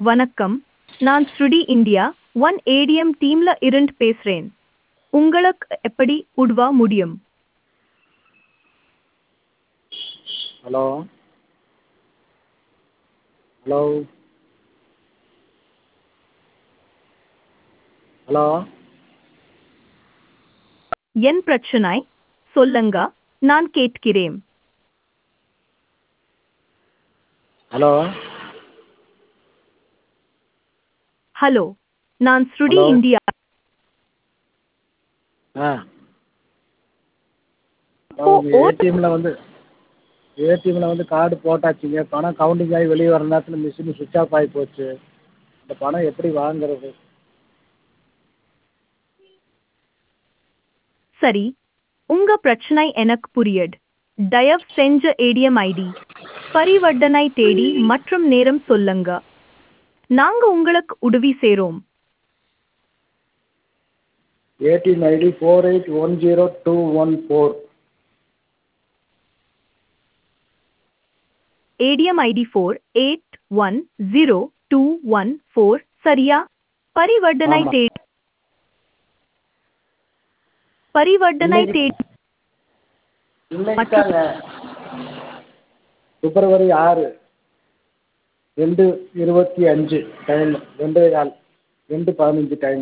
வணக்கம் நான் ஸ்ருடி இந்தியா ஒன் ஏடிஎம் டீம்ல இருந்து பேசுறேன் உங்களுக்கு எப்படி உதவ முடியும் ஹலோ ஹலோ ஹலோ என் பிரச்சனை சொல்லுங்க நான் கேட்கிறேன் ஹலோ ஹலோ நான் ஸ்ருடி Hello. இந்தியா ஆ ஓ, ஓ. ஏடிஎம்மில் வந்து ஏடிஎம்மில் வந்து கார்டு போட்டாச்சுங்க பணம் கவுண்டிங் ஆகி வெளியே வர நேரத்தில் மிஷின் சுவிட்ச் ஆஃப் ஆகி போச்சு இந்த பணம் எப்படி வாங்குறது சரி உங்க பிரச்சனை எனக்கு புரியுது தயவு செஞ்ச ஏடிஎம் ஐடி பரிவர்த்தனை தேதி மற்றும் நேரம் சொல்லுங்க நாங்க உங்களுக்கு உதவி செய்றோம் ATM ID four eight one zero two one four ATM ID four eight one zero two one four சரியா பரிவர்த்தனை ஆமா. தேதி பரிவர்த்தனை இன்னைக்கு- தேதி இன்னைக்காங்க பிப்ரவரி ஆறு ரெண்டு இருபத்தி அஞ்சு டைம் ரெண்டு கால் ரெண்டு பதினஞ்சு டைம்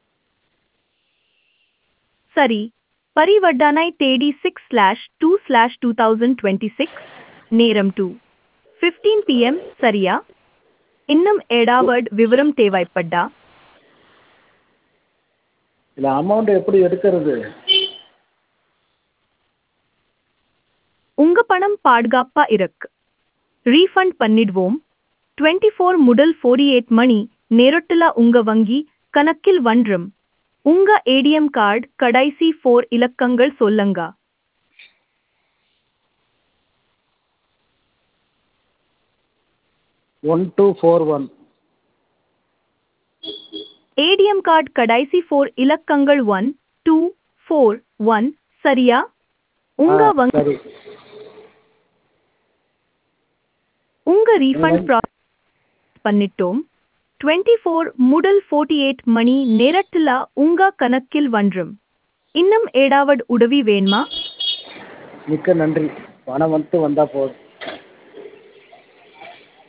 சரி பரிவர்த்தனை தேதி six slash two slash two thousand twenty six நேரம் டூ ஃபிஃப்டீன் பிஎம் சரியா இன்னும் ஏடாவட் விவரம் தேவைப்பட்டா இல்லை அமௌண்ட் எப்படி எடுக்கிறது உங்க பணம் பாதுகாப்பா இருக்கு ரீஃபண்ட் பண்ணிடுவோம் டுவெண்ட்டி ஃபோர் முதல் ஃபோர்டி எயிட் மணி நேரத்துல உங்க வங்கி கணக்கில் வன்றும் உங்க ஏடிஎம் கார்டு கடைசி ஃபோர் இலக்கங்கள் சொல்லுங்க one two four one ATM card கடைசி ஃபோர் இலக்கங்கள் ஒன் டூ ஃபோர் ஒன் சரியா உங்க வங்கி சரி உங்க ரீஃபண்ட் ப்ராசஸ் பண்ணிட்டோம் டுவெண்ட்டி ஃபோர் முதல் ஃபோர்ட்டி எயிட் மணி நேரத்துல உங்க கணக்கில் வன்றும் இன்னும் ஏடாவட் உதவி வேணுமா மிக்க நன்றி பணம் வந்துட்டு வந்தால் போதும்